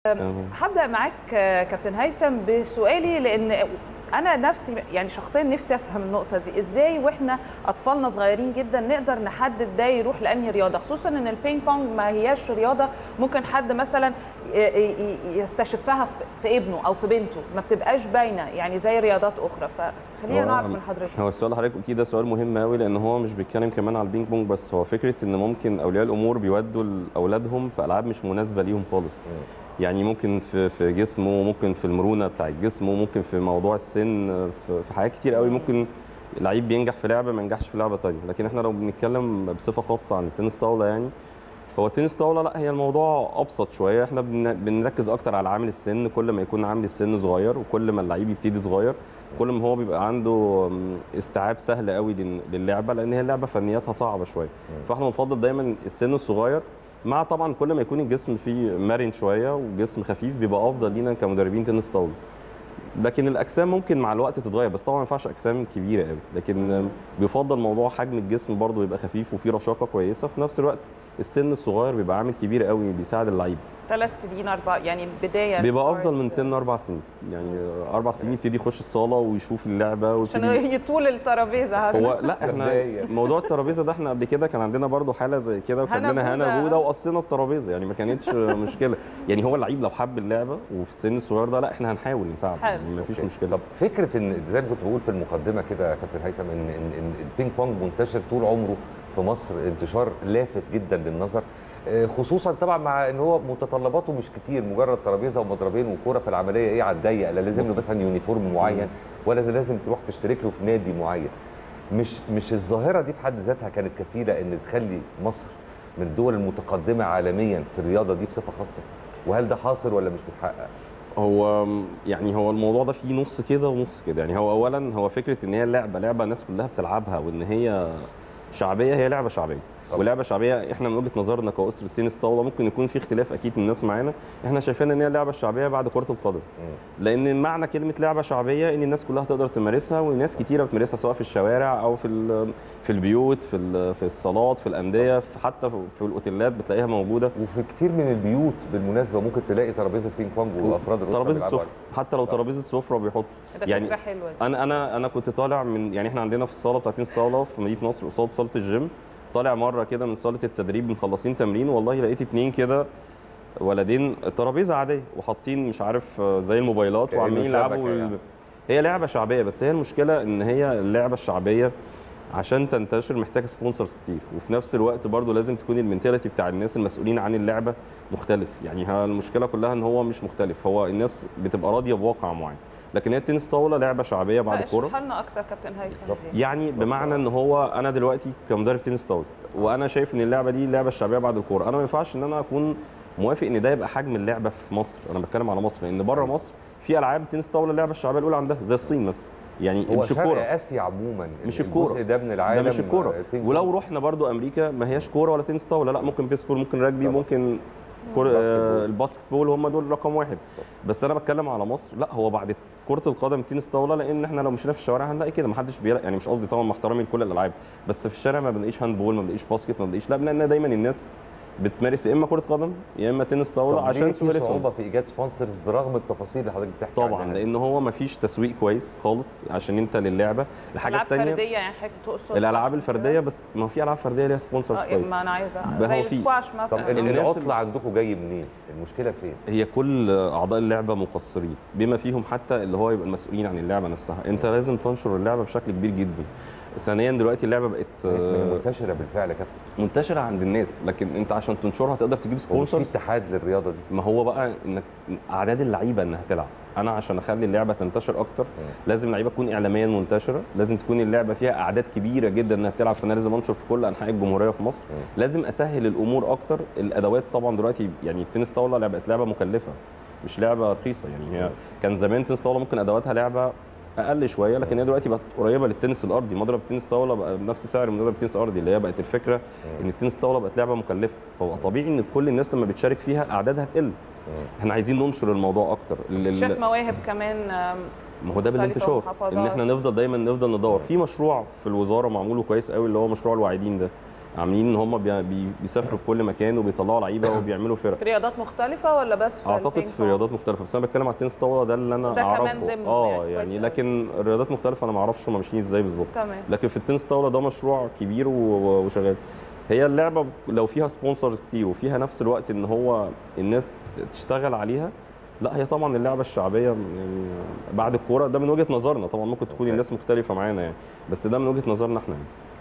هبدا معاك كابتن هيثم بسؤالي لان انا نفسي يعني شخصيا نفسي افهم النقطه دي ازاي واحنا اطفالنا صغيرين جدا نقدر نحدد ده يروح لانهي رياضه خصوصا ان البينج بونج ما هياش رياضه ممكن حد مثلا يستشفها في ابنه او في بنته ما بتبقاش باينه يعني زي رياضات اخرى فخلينا نعرف من حضرتك هو السؤال اللي حضرتك قلتيه ده سؤال مهم قوي لان هو مش بيتكلم كمان على البينج بونج بس هو فكره ان ممكن اولياء الامور بيودوا لاولادهم في العاب مش مناسبه ليهم خالص يعني ممكن في في جسمه ممكن في المرونه بتاع الجسم وممكن في موضوع السن في حاجات كتير قوي ممكن لعيب بينجح في لعبه ما ينجحش في لعبه ثانيه لكن احنا لو بنتكلم بصفه خاصه عن التنس طاوله يعني هو التنس طاوله لا هي الموضوع ابسط شويه احنا بنركز اكتر على عامل السن كل ما يكون عامل السن صغير وكل ما اللعيب يبتدي صغير كل ما هو بيبقى عنده استيعاب سهل قوي للعبه لان هي اللعبه فنياتها صعبه شويه فاحنا بنفضل دايما السن الصغير مع طبعا كل ما يكون الجسم فيه مرن شويه وجسم خفيف بيبقى افضل لينا كمدربين تنس طاوله لكن الاجسام ممكن مع الوقت تتغير بس طبعا ما ينفعش اجسام كبيره قوي لكن بيفضل موضوع حجم الجسم برضه يبقى خفيف وفيه رشاقه كويسه في نفس الوقت السن الصغير بيبقى عامل كبير قوي بيساعد اللعيب ثلاث سنين اربع يعني بدايه بيبقى افضل من سن اربع سنين يعني اربع سنين يبتدي يخش الصاله ويشوف اللعبه عشان يطول الترابيزه هو لا احنا موضوع الترابيزه ده احنا قبل كده كان عندنا برضو حاله زي كده وكان لنا هنا بوده وقصينا الترابيزه يعني ما كانتش مشكله يعني هو اللعيب لو حب اللعبه وفي السن الصغير ده لا احنا هنحاول نساعده يعني ما فيش مشكله طب فكره ان زي ما كنت بقول في المقدمه كده يا كابتن هيثم ان ان البينج بونج منتشر طول عمره في مصر انتشار لافت جدا للنظر خصوصا طبعا مع ان هو متطلباته مش كتير مجرد ترابيزه ومضربين وكوره في العمليه ايه على الضيق لا لازم له مثلا يونيفورم معين ولا لازم تروح تشترك له في نادي معين مش مش الظاهره دي في حد ذاتها كانت كفيله ان تخلي مصر من الدول المتقدمه عالميا في الرياضه دي بصفه خاصه وهل ده حاصل ولا مش متحقق هو يعني هو الموضوع ده فيه نص كده ونص كده يعني هو اولا هو فكره ان هي لعبه لعبه الناس كلها بتلعبها وان هي شعبيه هي لعبه شعبيه ولعبه شعبيه احنا من وجهه نظرنا كاسره تنس طاوله ممكن يكون في اختلاف اكيد من الناس معانا احنا شايفين ان هي اللعبه الشعبيه بعد كره القدم لان معنى كلمه لعبه شعبيه ان الناس كلها تقدر تمارسها وناس كتيره بتمارسها سواء في الشوارع او في في البيوت في في الصالات في الانديه حتى في الاوتيلات بتلاقيها موجوده وفي كتير من البيوت بالمناسبه ممكن تلاقي ترابيزه بينج بونج وافراد الاسره ترابيزه سفره حتى لو ترابيزه سفره بيحطوا يعني حلوة دي. انا انا انا كنت طالع من يعني احنا عندنا في الصاله بتاعت تنس طاوله في مدينه نصر قصاد صاله الجيم طالع مره كده من صاله التدريب مخلصين تمرين والله لقيت اتنين كده ولدين ترابيزه عاديه وحاطين مش عارف زي الموبايلات وعمالين يلعبوا يعني. هي لعبه شعبيه بس هي المشكله ان هي اللعبه الشعبيه عشان تنتشر محتاجه سبونسرز كتير وفي نفس الوقت برضو لازم تكون المنتاليتي بتاع الناس المسؤولين عن اللعبه مختلف يعني ها المشكله كلها ان هو مش مختلف هو الناس بتبقى راضيه بواقع معين لكن هي التنس طاوله لعبه شعبيه بعد الكوره اشرح لنا اكتر كابتن هيثم يعني بمعنى ان هو انا دلوقتي كمدرب تنس طاوله وانا شايف ان اللعبه دي اللعبه الشعبيه بعد الكوره انا ما ينفعش ان انا اكون موافق ان ده يبقى حجم اللعبه في مصر انا بتكلم على مصر لان بره مصر في العاب تنس طاوله اللعبه الشعبيه الاولى عندها زي الصين مثلا يعني هو مش الكوره اسيا عموما مش الكوره ده من العالم ده مش الكوره ولو رحنا برضو امريكا ما هياش كوره ولا تنس طاوله لا ممكن بيسبول ممكن راجبي ممكن كرة الباسكت بول هم دول رقم واحد بس انا بتكلم على مصر لا هو بعد كره القدم تنس طاوله لان احنا لو مشينا في الشوارع هنلاقي كده ما حدش بيلعب يعني مش قصدي طبعا مع احترامي لكل الالعاب بس في الشارع ما بنلاقيش هاند بول ما بنلاقيش باسكت ما بنلاقيش لا لان دايما الناس بتمارس يا اما كره قدم يا اما تنس طاوله عشان سهولتهم صعوبه في ايجاد سبونسرز برغم التفاصيل اللي حضرتك بتحكي طبعا لان هو ما فيش تسويق كويس خالص عشان انت للعبه الحاجه الثانيه العاب فرديه يعني حضرتك تقصد الالعاب الفرديه بس ما في العاب فرديه ليها سبونسرز اه كويس ما انا عايزه زي السكواش مثلا طب العطله عندكم جاي منين المشكله فين هي كل اعضاء اللعبه مقصرين بما فيهم حتى اللي هو يبقى المسؤولين عن اللعبه نفسها انت لازم تنشر اللعبه بشكل كبير جدا ثانيا دلوقتي اللعبه بقت منتشره بالفعل يا كابتن منتشره عند الناس لكن انت عشان تنشرها تقدر تجيب سبونسرز في اتحاد للرياضه دي ما هو بقى انك اعداد اللعيبه انها تلعب انا عشان اخلي اللعبه تنتشر اكتر لازم اللعيبه تكون اعلاميا منتشره لازم تكون اللعبه فيها اعداد كبيره جدا انها بتلعب فانا لازم انشر في كل انحاء الجمهوريه في مصر م. لازم اسهل الامور اكتر الادوات طبعا دلوقتي يعني التنس طاوله بقت لعبه مكلفه مش لعبه رخيصه يعني هي كان زمان تنس طاوله ممكن ادواتها لعبه اقل شويه لكن هي دلوقتي بقت قريبه للتنس الارضي مضرب التنس طاوله بقى بنفس سعر مضرب التنس الارضي اللي هي بقت الفكره ان التنس طاوله بقت لعبه مكلفه فهو طبيعي ان كل الناس لما بتشارك فيها اعدادها تقل احنا عايزين ننشر الموضوع اكتر شاف مواهب كمان ما هو ده بالانتشار ان احنا نفضل دايما نفضل ندور في مشروع في الوزاره معموله كويس قوي اللي هو مشروع الواعدين ده عاملين ان هم بي- بي- بيسافروا في كل مكان وبيطلعوا لعيبه وبيعملوا فرق في رياضات مختلفه ولا بس في اعتقد البينج في بونج؟ رياضات مختلفه بس انا بتكلم على التنس طاوله ده اللي انا وده كمان اعرفه ضمن اه يعني كويس يعني أوي. لكن الرياضات مختلفه انا ما اعرفش هم ماشيين ازاي بالظبط تمام لكن في التنس طاوله ده مشروع كبير و- و- وشغال هي اللعبه لو فيها سبونسرز كتير وفيها نفس الوقت ان هو الناس تشتغل عليها لا هي طبعا اللعبه الشعبيه يعني بعد الكوره ده من وجهه نظرنا طبعا ممكن تكون أوكي. الناس مختلفه معانا يعني بس ده من وجهه نظرنا احنا يعني